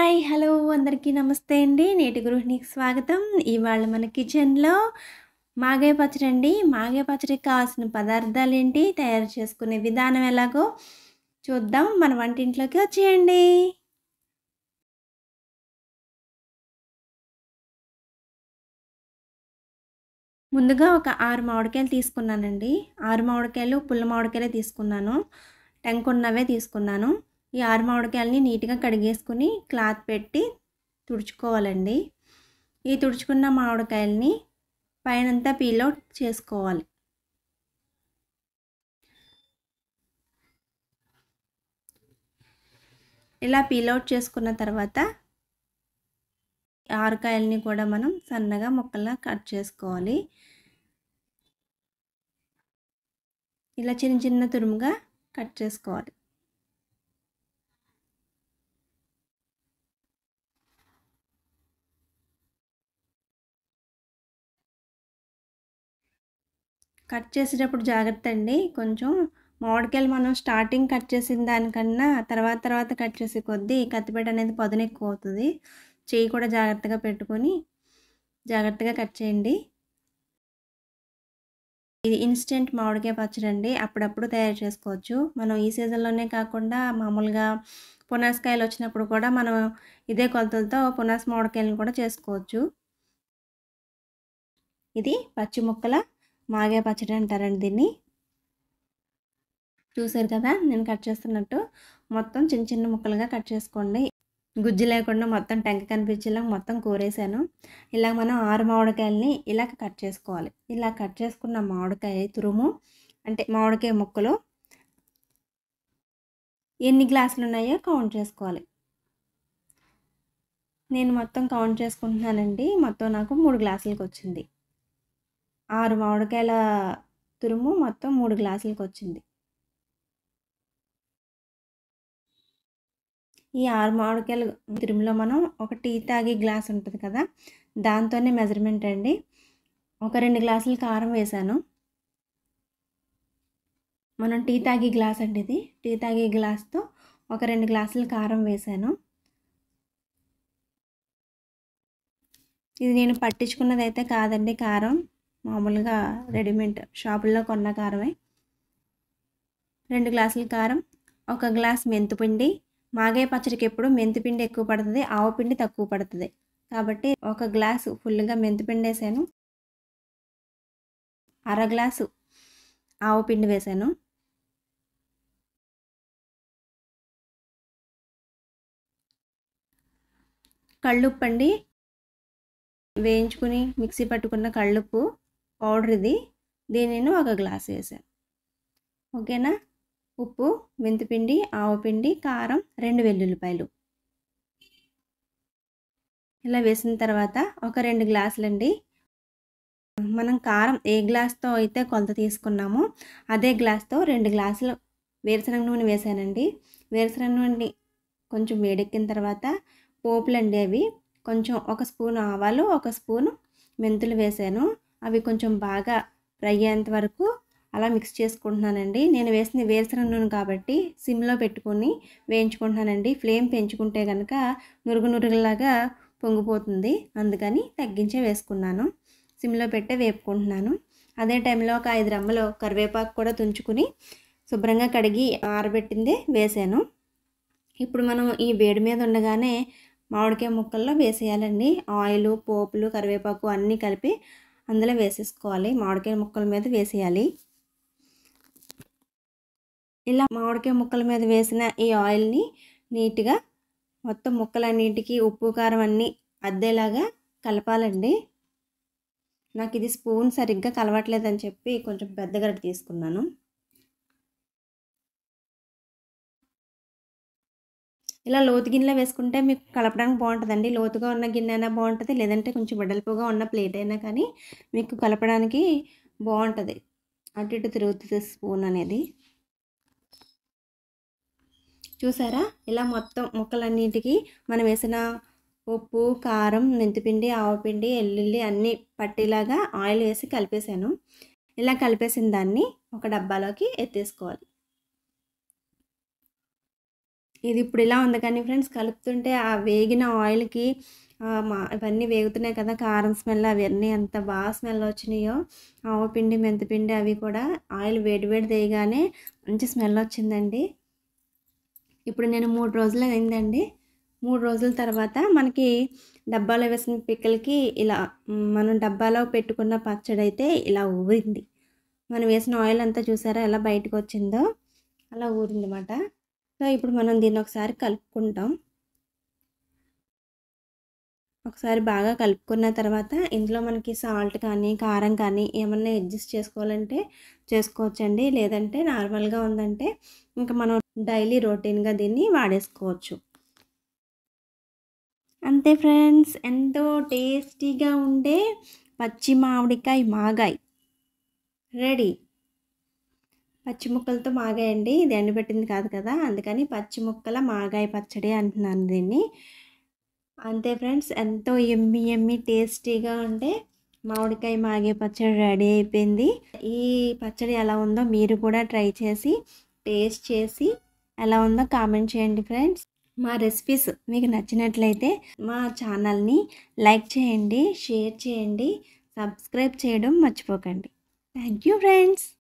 hi hello అందరికీ నమస్తే అండి నేటి గృహిణికి స్వాగతం ఇవాళ మన కిచెన్లో మాగాయ పచ్చడి అండి మాగాయ పచ్చడికి కావాల్సిన పదార్థాలు ఏంటి తయారు చేసుకునే విధానం ఎలాగో చూద్దాం మన వంటింట్లోకి వచ్చేయండి ముందుగా ఒక ఆరు మామిడికాయలు తీసుకున్నానండి ఆరు మామిడికాయలు పుల్ల మామిడికాయలే తీసుకున్నాను టెంక్ ఉన్నవే తీసుకున్నాను ఈ ఆరు మామిడికాయలని నీట్గా కడిగేసుకుని క్లాత్ పెట్టి తుడుచుకోవాలండి ఈ తుడుచుకున్న మామిడికాయలని పైనంతా పీల్అవుట్ చేసుకోవాలి ఇలా పీల్అవుట్ చేసుకున్న తర్వాత ఆరుకాయలని కూడా మనం సన్నగా ముక్కల్లా కట్ చేసుకోవాలి ఇలా చిన్న చిన్న తురుముగా కట్ చేసుకోవాలి కట్ చేసేటప్పుడు జాగ్రత్త అండి కొంచెం మామిడికాయలు మనం స్టార్టింగ్ కట్ చేసిన దానికన్నా తర్వాత తర్వాత కట్ చేసే కొద్దీ కత్తిపేట అనేది పదును ఎక్కువ అవుతుంది చేయి కూడా జాగ్రత్తగా పెట్టుకొని జాగ్రత్తగా కట్ చేయండి ఇది ఇన్స్టెంట్ మామిడికాయ పచ్చడి అండి అప్పుడప్పుడు తయారు చేసుకోవచ్చు మనం ఈ సీజన్లోనే కాకుండా మామూలుగా పునాసకాయలు వచ్చినప్పుడు కూడా మనం ఇదే కొలతలతో పునాస మామిడికాయలను కూడా చేసుకోవచ్చు ఇది పచ్చి ముక్కల మాగే పచ్చడి అంటారండి దీన్ని చూసారు కదా నేను కట్ చేస్తున్నట్టు మొత్తం చిన్న చిన్న ముక్కలుగా కట్ చేసుకోండి గుజ్జు లేకుండా మొత్తం టెంక కనిపించేలా మొత్తం కూరేసాను ఇలా మనం ఆరు మామిడికాయలని ఇలా కట్ చేసుకోవాలి ఇలా కట్ చేసుకున్న మామిడికాయ తురుము అంటే మామిడికాయ ముక్కలు ఎన్ని గ్లాసులు ఉన్నాయో కౌంట్ చేసుకోవాలి నేను మొత్తం కౌంట్ చేసుకుంటున్నానండి మొత్తం నాకు మూడు గ్లాసులకు వచ్చింది ఆరు మామిడికాయల తురుము మొత్తం మూడు గ్లాసులకు వచ్చింది ఈ ఆరు మామిడికాయల తురుములో మనం ఒక టీ తాగే గ్లాస్ ఉంటుంది కదా దాంతోనే మెజర్మెంట్ అండి ఒక రెండు గ్లాసులు కారం వేసాను మనం టీ తాగే గ్లాస్ అండి ఇది టీ తాగే గ్లాస్తో ఒక రెండు గ్లాసులు కారం వేసాను ఇది నేను పట్టించుకున్నది అయితే కాదండి కారం మామూలుగా రెడీమేడ్ షాపుల్లో కొన్న కారమే రెండు గ్లాసుల కారం ఒక గ్లాస్ మెంతిపిండి మాగాయ పచ్చడికి ఎప్పుడు మెంతిపిండి ఎక్కువ పడుతుంది ఆవు పిండి తక్కువ పడుతుంది కాబట్టి ఒక గ్లాసు ఫుల్గా మెంతిపిండి వేసాను అర గ్లాసు ఆవు పిండి వేసాను కళ్ళుప్పు అండి వేయించుకుని మిక్సీ పట్టుకున్న కళ్ళుప్పు పౌడర్ ఇది దీనిని ఒక గ్లాస్ వేసాను ఓకేనా ఉప్పు మెంతిపిండి ఆవపిండి కారం రెండు వెల్లుల్లిపాయలు ఇలా వేసిన తర్వాత ఒక రెండు గ్లాసులండి మనం కారం ఏ గ్లాస్తో అయితే కొలత తీసుకున్నామో అదే గ్లాస్తో రెండు గ్లాసులు వేరుశనగ నూనె వేసానండి వేరుశనగ నూనె కొంచెం వేడెక్కిన తర్వాత పోపులండి అవి కొంచెం ఒక స్పూన్ ఆవాలు ఒక స్పూన్ మెంతులు వేసాను అవి కొంచెం బాగా ఫ్రై అయ్యేంత వరకు అలా మిక్స్ చేసుకుంటున్నానండి నేను వేసిన వేరుశనగ నూనె కాబట్టి సిమ్లో పెట్టుకొని వేయించుకుంటున్నానండి ఫ్లేమ్ పెంచుకుంటే కనుక నురుగు నురుగులాగా పొంగిపోతుంది అందుకని తగ్గించే వేసుకున్నాను సిమ్లో పెట్టే వేపుకుంటున్నాను అదే టైంలో ఒక ఐదు రమ్మలు కరివేపాకు కూడా తుంచుకుని శుభ్రంగా కడిగి ఆరబెట్టిందే వేసాను ఇప్పుడు మనం ఈ వేడి మీద ఉండగానే మామిడికాయ ముక్కల్లో వేసేయాలండి ఆయిల్ పోపులు కరివేపాకు అన్నీ కలిపి అందులో వేసేసుకోవాలి మామిడికాయ ముక్కల మీద వేసేయాలి ఇలా మామిడికాయ ముక్కల మీద వేసిన ఈ ఆయిల్ని నీట్గా మొత్తం ముక్కలన్నిటికీ ఉప్పు కారం అన్నీ అద్దేలాగా కలపాలండి నాకు ఇది స్పూన్ సరిగ్గా కలవట్లేదని చెప్పి కొంచెం పెద్ద గరిట తీసుకున్నాను ఇలా లోతు గిన్నెలో వేసుకుంటే మీకు కలపడానికి బాగుంటుందండి లోతుగా ఉన్న గిన్నె అయినా బాగుంటుంది లేదంటే కొంచెం వెడల్పుగా ఉన్న ప్లేట్ అయినా కానీ మీకు కలపడానికి బాగుంటుంది అటు ఇటు తిరుగుతుంది స్పూన్ అనేది చూసారా ఇలా మొత్తం ముక్కలన్నింటికి మనం వేసిన ఉప్పు కారం మెంతిపిండి ఆవపిండి ఎల్లుల్లి అన్నీ పట్టేలాగా ఆయిల్ వేసి కలిపేసాను ఇలా కలిపేసిన దాన్ని ఒక డబ్బాలోకి ఎత్తేసుకోవాలి ఇది ఇప్పుడు ఇలా ఉంది కానీ ఫ్రెండ్స్ కలుపుతుంటే ఆ వేగిన ఆయిల్కి ఆ, మా ఇవన్నీ వేగుతున్నాయి కదా కారం స్మెల్ అవన్నీ ఎంత బాగా స్మెల్ వచ్చినాయో ఆవపిండి మెంతిపిండి అవి కూడా ఆయిల్ వేడి వేడి తీయగానే మంచి స్మెల్ వచ్చిందండి ఇప్పుడు నేను మూడు రోజులు అయిందండి మూడు రోజుల తర్వాత మనకి డబ్బాలో వేసిన పిక్కలకి ఇలా మ్, మనం డబ్బాలో పెట్టుకున్న పచ్చడి అయితే ఇలా ఊరింది మనం వేసిన ఆయిల్ అంతా చూసారా ఎలా బయటకు వచ్చిందో అలా ఊరిందన్నమాట సో ఇప్పుడు మనం దీన్ని ఒకసారి కలుపుకుంటాం ఒకసారి బాగా కలుపుకున్న తర్వాత ఇందులో మనకి సాల్ట్ కానీ కారం కానీ ఏమన్నా అడ్జస్ట్ చేసుకోవాలంటే చేసుకోవచ్చండి లేదంటే నార్మల్గా ఉందంటే ఇంకా మనం డైలీ రొటీన్గా దీన్ని వాడేసుకోవచ్చు అంతే ఫ్రెండ్స్ ఎంతో టేస్టీగా ఉండే పచ్చి మామిడికాయ మాగాయ్ రెడీ పచ్చి ముక్కలతో మాగాయ అండి ఇది ఎండబెట్టింది కాదు కదా అందుకని పచ్చి ముక్కల మాగాయ పచ్చడి అంటున్నాను దీన్ని అంతే ఫ్రెండ్స్ ఎంతో ఎమ్మి ఎమ్మి టేస్టీగా ఉంటే మామిడికాయ మాగే పచ్చడి రెడీ అయిపోయింది ఈ పచ్చడి ఎలా ఉందో మీరు కూడా ట్రై చేసి టేస్ట్ చేసి ఎలా ఉందో కామెంట్ చేయండి ఫ్రెండ్స్ మా రెసిపీస్ మీకు నచ్చినట్లయితే మా ఛానల్ని లైక్ చేయండి షేర్ చేయండి సబ్స్క్రైబ్ చేయడం మర్చిపోకండి థ్యాంక్ యూ ఫ్రెండ్స్